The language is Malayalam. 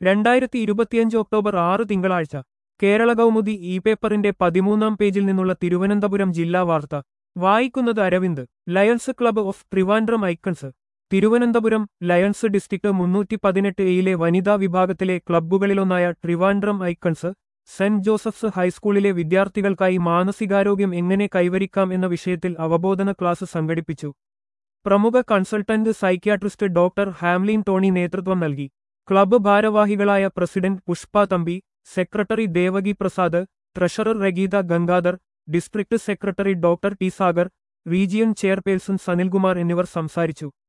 രണ്ടായിരത്തി ഇരുപത്തിയഞ്ച് ഒക്ടോബർ ആറ് തിങ്കളാഴ്ച കേരള കൗമുദി ഇ പേപ്പറിന്റെ പതിമൂന്നാം പേജിൽ നിന്നുള്ള തിരുവനന്തപുരം ജില്ലാ വാർത്ത വായിക്കുന്നത് Aravind Lions Club of Trivandrum Icons Thiruvananthapuram Lions district മുന്നൂറ്റി പതിനെട്ട് എയിലെ വനിതാ വിഭാഗത്തിലെ ക്ലബ്ബുകളിലൊന്നായ ട്രിവാൻഡ്രം ഐക്കൺസ് സെന്റ് ജോസഫ്സ് ഹൈസ്കൂളിലെ വിദ്യാർത്ഥികൾക്കായി മാനസികാരോഗ്യം എങ്ങനെ കൈവരിക്കാം എന്ന വിഷയത്തിൽ അവബോധന ക്ലാസ് സംഘടിപ്പിച്ചു പ്രമുഖ consultant psychiatrist doctor Hamlin Tony നേതൃത്വം നൽകി ക്ലബ്ബ് ഭാരവാഹികളായ president Pushpa Thampi secretary Devaki Prasad treasurer Rageetha Gangadhar district secretary doctor T Sagar region chairperson Sanilkumar എന്നിവർ സംസാരിച്ചു